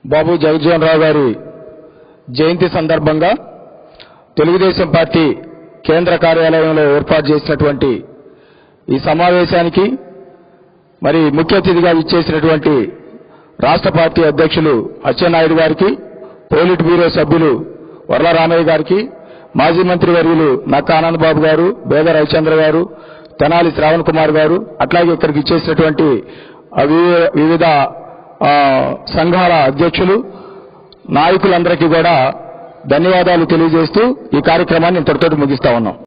బాబు జగజ్జీవన్ రావు గారి జయంతి సందర్భంగా తెలుగుదేశం పార్టీ కేంద్ర కార్యాలయంలో ఏర్పాటు చేసినటువంటి ఈ సమావేశానికి మరి ముఖ్య అతిథిగా ఇచ్చేసినటువంటి రాష్ట్ర పార్టీ అధ్యక్షులు అచ్చెన్నాయుడు గారికి పోలిట్ బ్యూరో సభ్యులు వర్ల రామయ్య గారికి మాజీ మంత్రి వర్యులు నక్కా ఆనందబాబు గారు బేద రవిచంద్ర గారు తెనాలి శ్రావణ్ కుమార్ గారు అట్లాగే ఇక్కడికి ఇచ్చేసినటువంటి ఆ వివి- వివిధ ఆ, సంఘాల అధ్యక్షులు నాయకులందరికీ కూడా ధన్యవాదాలు తెలియజేస్తూ ఈ కార్యక్రమాన్ని ఇంతటితో ముగిస్తా ఉన్నాం